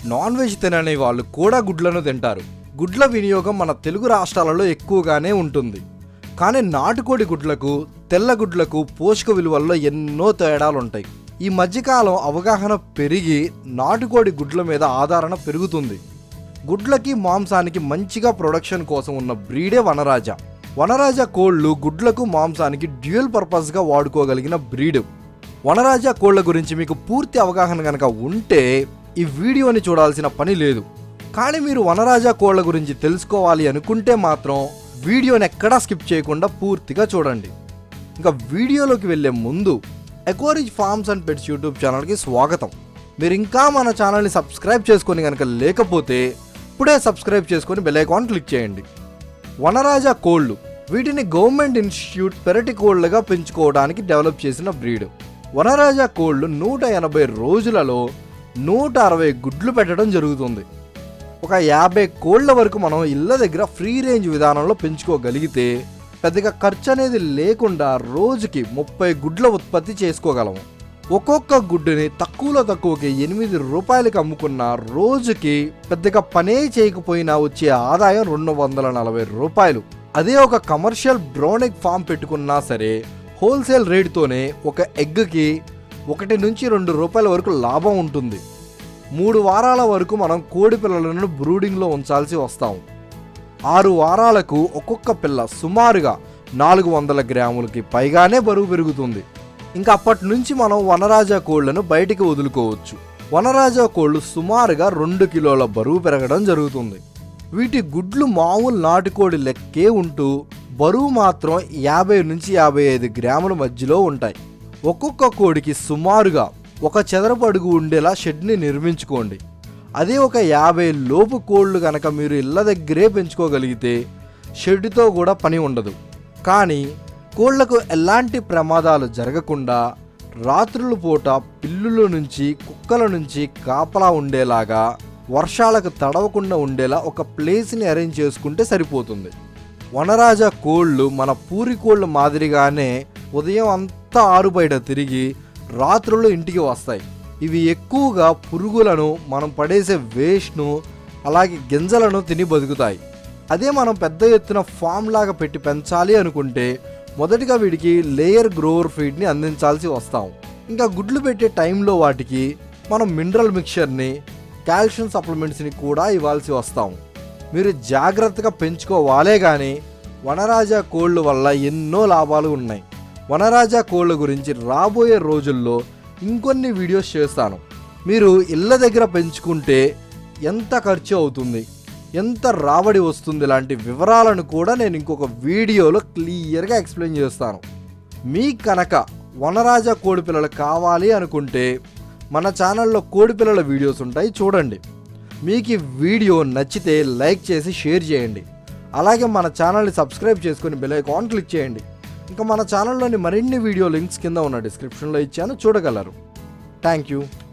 non veg తినని వాళ్ళు కూడా గుడ్లను తింటారు గుడ్ల వినియోగం మన తెలుగు రాష్ట్రాలలో ఎక్కువగానే ఉంటుంది కానీ నాటుకోడి గుడ్లకు తెల్ల గుడ్లకు పోషక విలువల్లో ఎన్నో తేడాలు ఉంటాయి ఈ మధ్యకాలం అవగాహన పెరిగి నాటుకోడి గుడ్ల మీద ఆదరణ పెరుగుతుంది గుడ్లకి మాంసానికి మంచిగా ప్రొడక్షన్ కోసం ఉన్న బ్రీడే వనరాజ వనరాజ కోళ్ళు గుడ్లకు మాంసానికి డ్యూయల్ పర్పస్గా వాడుకోగలిగిన బ్రీడ్ వనరాజ కోళ్ళ గురించి మీకు పూర్తి అవగాహన కనుక ఉంటే ఈ వీడియోని చూడాల్సిన పని లేదు కానీ మీరు వనరాజ కోళ్ళ గురించి తెలుసుకోవాలి అనుకుంటే మాత్రం వీడియోని ఎక్కడా స్కిప్ చేయకుండా పూర్తిగా చూడండి ఇంకా వీడియోలోకి వెళ్ళే ముందు ఎకోరిజ్ ఫార్మ్స్ అండ్ పెట్స్ యూట్యూబ్ ఛానల్కి స్వాగతం మీరు ఇంకా మన ఛానల్ని సబ్స్క్రైబ్ చేసుకొని కనుక లేకపోతే ఇప్పుడే సబ్స్క్రైబ్ చేసుకొని బెల్ ఐకాన్ క్లిక్ చేయండి వనరాజ కోళ్ళు వీటిని గవర్నమెంట్ ఇన్స్టిట్యూట్ పెరటి కోళ్ళగా పెంచుకోవడానికి డెవలప్ చేసిన బ్రీడ్ వనరాజ కోళ్ళు నూట ఎనభై రోజులలో నూట అరవై గుడ్లు పెట్టడం జరుగుతుంది ఒక యాభై కోళ్ళ వరకు మనం ఇళ్ళ దగ్గర ఫ్రీ రేంజ్ విధానంలో పెంచుకోగలిగితే పెద్దగా ఖర్చు అనేది లేకుండా రోజుకి ముప్పై గుడ్ల ఉత్పత్తి చేసుకోగలము ఒక్కొక్క గుడ్డుని తక్కువలో తక్కువకి ఎనిమిది రూపాయలకి అమ్ముకున్న రోజుకి పెద్దగా పనే చేయకపోయినా వచ్చే ఆదాయం రెండు వందల నలభై రూపాయలు అదే ఒక కమర్షియల్ బ్రౌన్ ఎగ్ ఫామ్ పెట్టుకున్నా సరే హోల్సేల్ రేటుతోనే ఒక ఎగ్కి ఒకటి నుంచి రెండు రూపాయల వరకు లాభం ఉంటుంది మూడు వారాల వరకు మనం కోడి పిల్లలను బ్రూడింగ్లో ఉంచాల్సి వస్తాం ఆరు వారాలకు ఒక్కొక్క పిల్ల సుమారుగా నాలుగు వందల గ్రాములకి పైగానే బరువు పెరుగుతుంది ఇంకా అప్పటి నుంచి మనం వనరాజా కోళ్లను బయటికి వదులుకోవచ్చు వనరాజా కోళ్ళు సుమారుగా రెండు కిలోల బరువు పెరగడం జరుగుతుంది వీటి గుడ్లు మామూలు నాటుకోడి లెక్కే ఉంటూ బరువు మాత్రం యాభై నుంచి యాభై ఐదు గ్రాముల మధ్యలో ఉంటాయి ఒక్కొక్క కోడికి సుమారుగా ఒక చదరపు అడుగు ఉండేలా షెడ్ని నిర్మించుకోండి అదే ఒక యాభై లోపు కోళ్ళు కనుక మీరు ఇళ్ళ దగ్గరే పెంచుకోగలిగితే షెడ్తో కూడా పని ఉండదు కానీ కోళ్లకు ఎలాంటి ప్రమాదాలు జరగకుండా రాత్రుల పూట పిల్లుల నుంచి కుక్కల నుంచి కాపలా ఉండేలాగా వర్షాలకు తడవకుండా ఉండేలా ఒక ప్లేస్ని అరేంజ్ చేసుకుంటే సరిపోతుంది వనరాజ కోళ్ళు మన పూరి కోళ్ళు మాదిరిగానే ఉదయం అంతా ఆరుబయట తిరిగి రాత్రులు ఇంటికి వస్తాయి ఇవి ఎక్కువగా పురుగులను మనం పడేసే వేస్ట్ను అలాగే గింజలను తిని బతుకుతాయి అదే మనం పెద్ద ఎత్తున ఫామ్ లాగా పెట్టి పెంచాలి అనుకుంటే మొదటిగా వీటికి లేయర్ గ్రోవర్ ఫీడ్ని అందించాల్సి వస్తాం ఇంకా గుడ్లు పెట్టే టైంలో వాటికి మనం మినరల్ మిక్చర్ని కాల్షియం సప్లిమెంట్స్ని కూడా ఇవ్వాల్సి వస్తాం మీరు జాగ్రత్తగా పెంచుకోవాలే కానీ వనరాజా కోళ్ళు వల్ల ఎన్నో లాభాలు ఉన్నాయి వనరాజా కోళ్ళ గురించి రాబోయే రోజుల్లో ఇంకొన్ని వీడియోస్ చేస్తాను మీరు ఇళ్ళ దగ్గర పెంచుకుంటే ఎంత ఖర్చు అవుతుంది ఎంత రాబడి వస్తుంది లాంటి వివరాలను కూడా నేను ఇంకొక వీడియోలో క్లియర్గా ఎక్స్ప్లెయిన్ చేస్తాను మీకు కనుక వనరాజా కోడిపిల్లలు కావాలి అనుకుంటే మన ఛానల్లో కోడిపిల్లల వీడియోస్ ఉంటాయి చూడండి మీకు ఈ వీడియో నచ్చితే లైక్ చేసి షేర్ చేయండి అలాగే మన ఛానల్ని సబ్స్క్రైబ్ చేసుకొని బెల్ ఐకాన్ క్లిక్ చేయండి ఇంకా మన ఛానల్లోని మరిన్ని వీడియో లింక్స్ కింద ఉన్న డిస్క్రిప్షన్లో ఇచ్చాను చూడగలరు థ్యాంక్ యూ